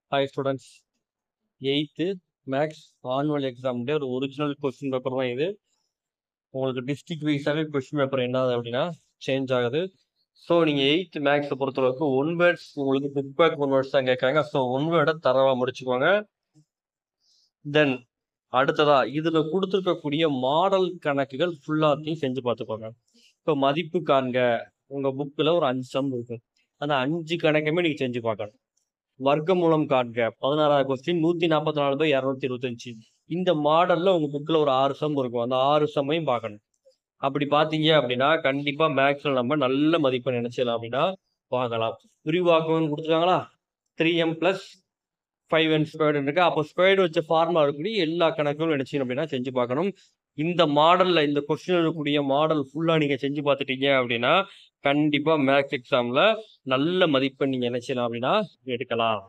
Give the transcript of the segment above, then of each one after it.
hi students eighth maths annual எக்ஸாம்லேயே ஒரு original question paper தான் இது உங்களுக்கு டிஸ்ட்ரிக்ட் வைஸாகவே கொஸ்டின் பேப்பர் என்ன ஆகுது அப்படின்னா சேஞ்ச் ஆகுது ஸோ நீங்கள் எயித்து மேக்ஸை பொறுத்தளவுக்கு ஒன் வேர்ட்ஸ் உங்களுக்கு புக் பேக் ஒன் வேர்ட்ஸ் தான் கேட்காங்க ஸோ ஒன் வேர்டை தரவாக முடிச்சுக்கோங்க தென் அடுத்ததா இதில் கொடுத்துருக்கக்கூடிய மாடல் கணக்குகள் ஃபுல்லாத்தையும் செஞ்சு பார்த்துக்கோங்க இப்போ மதிப்பு காண்க உங்கள் புக்கில் ஒரு அஞ்சு சம் இருக்கும் அந்த அஞ்சு கணக்குமே நீங்கள் செஞ்சு பார்க்கணும் வர்க்க மூலம் காண்க பதினாறாவது கொஸ்டின் நூற்றி நாற்பத்தி நாலு பை இரநூத்தி இருபத்தஞ்சு இந்த மாடலில் உங்கள் புக்கில் ஒரு ஆறு சம் இருக்கும் அந்த ஆறு சம்மையும் பார்க்கணும் அப்படி பார்த்தீங்க அப்படின்னா கண்டிப்பாக மேக்ஸில் நம்ம நல்ல மதிப்பெண் நினைச்சலாம் அப்படின்னா வாங்கலாம் விரிவாக்கம் கொடுத்துருக்காங்களா three M plus five N squared இருக்கு அப்போ ஸ்கொயர்டு வச்ச ஃபார்முலா இருக்கக்கூடிய எல்லா கணக்கும் நினைச்சீங்க அப்படின்னா செஞ்சு பார்க்கணும் இந்த மாடலில் இந்த கொஸ்டின் இருக்கக்கூடிய மாடல் ஃபுல்லாக நீங்கள் செஞ்சு பார்த்துட்டீங்க அப்படின்னா கண்டிப்பாக மேக்ஸ் எக்ஸாமில் நல்ல மதிப்பெண் நீங்கள் என்ன செய்யலாம் அப்படின்னா எடுக்கலாம்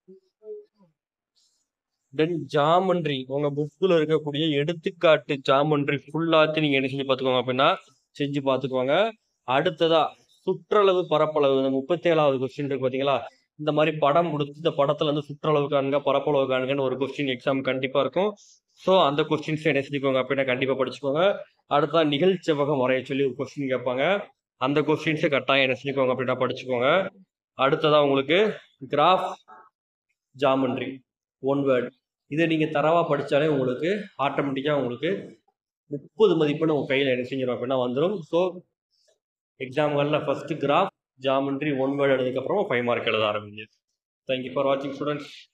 தென் ஜாமண்ட்ரி உங்கள் புக்கில் இருக்கக்கூடிய எடுத்துக்காட்டு ஜாமண்ட்ரி ஃபுல்லாத்தையும் நீங்கள் என்ன செஞ்சு பார்த்துக்கோங்க அப்படின்னா செஞ்சு பார்த்துக்கோங்க அடுத்ததா சுற்றளவு பரப்பளவு இந்த முப்பத்தி ஏழாவது கொஸ்டின் இருக்கு பார்த்தீங்களா இந்த மாதிரி படம் கொடுத்து இந்த படத்துல இருந்து சுற்றளவு காணுங்க பரப்பளவு காணுங்கன்னு ஒரு கொஸ்டின் எக்ஸாம் கண்டிப்பாக இருக்கும் ஸோ அந்த கொஸ்டின்ஸ் என்ன செஞ்சுக்கோங்க அப்படின்னா கண்டிப்பாக படிச்சுக்கோங்க அடுத்ததா நிகழ்ச்செவகம் வரைய சொல்லி ஒரு கொஸ்டின் கேட்பாங்க அந்த கொஸ்டின்ஸை கட்டாயம் என்ன செஞ்சுக்கோங்க அப்படின்னா படிச்சுக்கோங்க அடுத்ததா உங்களுக்கு கிராஃப் ஜாமண்ட்ரி ஒன் வேர்ட் இதை நீங்கள் தரவாக படித்தாலே உங்களுக்கு ஆட்டோமேட்டிக்காக உங்களுக்கு முப்பது மதிப்பெண் உங்கள் கையில் என்ன செஞ்சிடும் அப்படின்னா வந்துடும் ஸோ எக்ஸாம்களில் first graph geometry one word எழுதுக்கப்புறம் ஃபைவ் மார்க் எழுத ஆரம்பிங்க தேங்க்யூ ஃபார் வாட்சிங் ஸ்டூடெண்ட்ஸ்